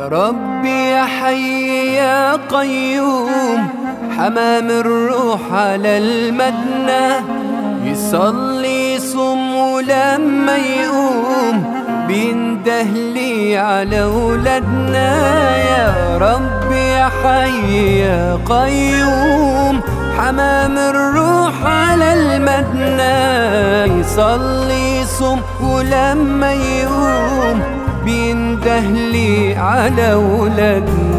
ربي يا حي يا قيوم حمام الروح على المدنة يصلي يصوم ولما يقوم بينده لي على ولادنا يا ربي يا حي يا قيوم حمام الروح على المدنة يصلي يصوم ولما يقوم بينده لي على ولادنا